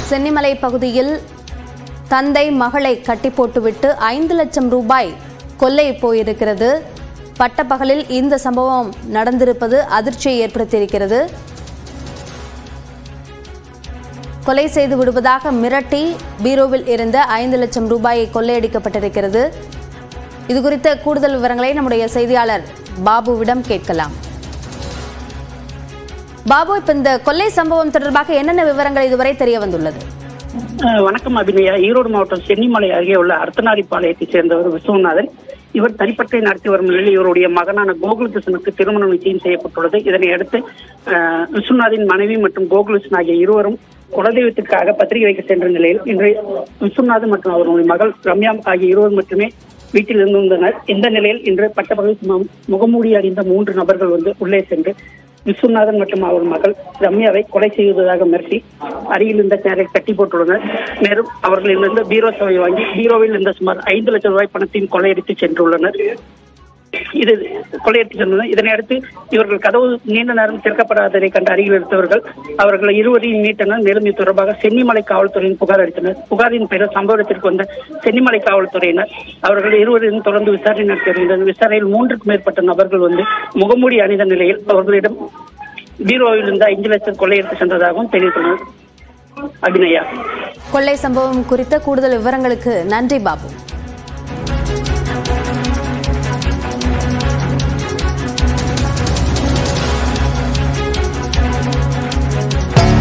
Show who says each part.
Speaker 1: சென்னிமலை பகுதியில் தந்தை மகளை கட்டி போட்டுவிட்டு ஐந்து லட்சம் ரூபாய் கொள்ளை போயிருக்கிறது பட்டப்பகலில் இந்த சம்பவம் நடந்திருப்பது அதிர்ச்சியை ஏற்படுத்தியிருக்கிறது கொலை செய்து விடுவதாக மிரட்டி பீரோவில் இருந்த ஐந்து லட்சம் ரூபாயை கொள்ளையடிக்கப்பட்டிருக்கிறது இது குறித்த கூடுதல் விவரங்களை நம்முடைய செய்தியாளர் பாபுவிடம் கேட்கலாம் பாபு இப்ப இந்த கொள்ளை சம்பவம் தொடர்பாக என்னென்ன விவரங்கள் இதுவரை தெரிய வந்துள்ளது
Speaker 2: அஹ் வணக்கம் அபிநயா ஈரோடு மாவட்டம் சென்னிமலை அருகே உள்ள அர்த்தநாரிப்பாளையத்தைச் சேர்ந்தவர் விஸ்வநாதன் இவர் தனிப்பட்டை நடத்தி வரும் நிலையில் இவருடைய மகனான கோகுலகிருஷ்ணனுக்கு திருமணம் நிச்சயம் செய்யப்பட்டுள்ளது இதனை அடுத்து அஹ், விஸ்வநாதின் மனைவி மற்றும் கோகுலகிருஷ்ணன் ஆகிய இருவரும் குலதெய்வத்திற்காக பத்திரிகை வைக்க சென்ற நிலையில் இன்று விஸ்வநாதன் மற்றும் அவருடைய மகள் ரம்யா ஆகிய இருவர் மட்டுமே வீட்டில் இருந்திருந்தனர் இந்த நிலையில் இன்று பட்டப்பகல் மு- முகமூடி அணிந்த மூன்று நபர்கள் வந்து உள்ளே சென்று விஸ்வநாதன் மற்றும் அவர் மகள் ரம்யாவை கொலை செய்வதாக மிரட்டி அருகில் இருந்த சேரை கட்டி போட்டுள்ளனர் மேலும் அவர்களிடமிருந்து பீரோ சேவை வாங்கி பீரோவில் இருந்த சுமார் ஐந்து லட்சம் ரூபாய் பணத்தையும் கொள்ளையடித்து சென்றுள்ளனர் இது கொள்ளையடித்து சென்றனர் இதனை அடுத்து இவர்கள் கதவு நீண்ட நேரம் திறக்கப்படாததை கண்டு அருகில் எடுத்தவர்கள் அவர்கள் இருவரையும் மீட்டனர் மேலும் இது தொடர்பாக சென்னிமலை காவல்துறையின் புகார் அளித்தனர் புகாரின் பேரில் சம்பவ இடத்திற்கு வந்த சென்னிமலை காவல்துறையினர் அவர்கள் இருவரையும் தொடர்ந்து விசாரணை நடத்தி வருகின்றனர் விசாரணையில் மூன்றுக்கும் மேற்பட்ட நபர்கள் வந்து முகமூடி அணிந்த நிலையில் அவர்களிடம் பீரோவில் இருந்த ஐந்து லட்சம் கொள்ளையடித்து சென்றதாகவும் தெரிவித்தனர் அபிநயா
Speaker 1: கொள்ளை சம்பவம் குறித்த கூடுதல் விவரங்களுக்கு நன்றி பாபு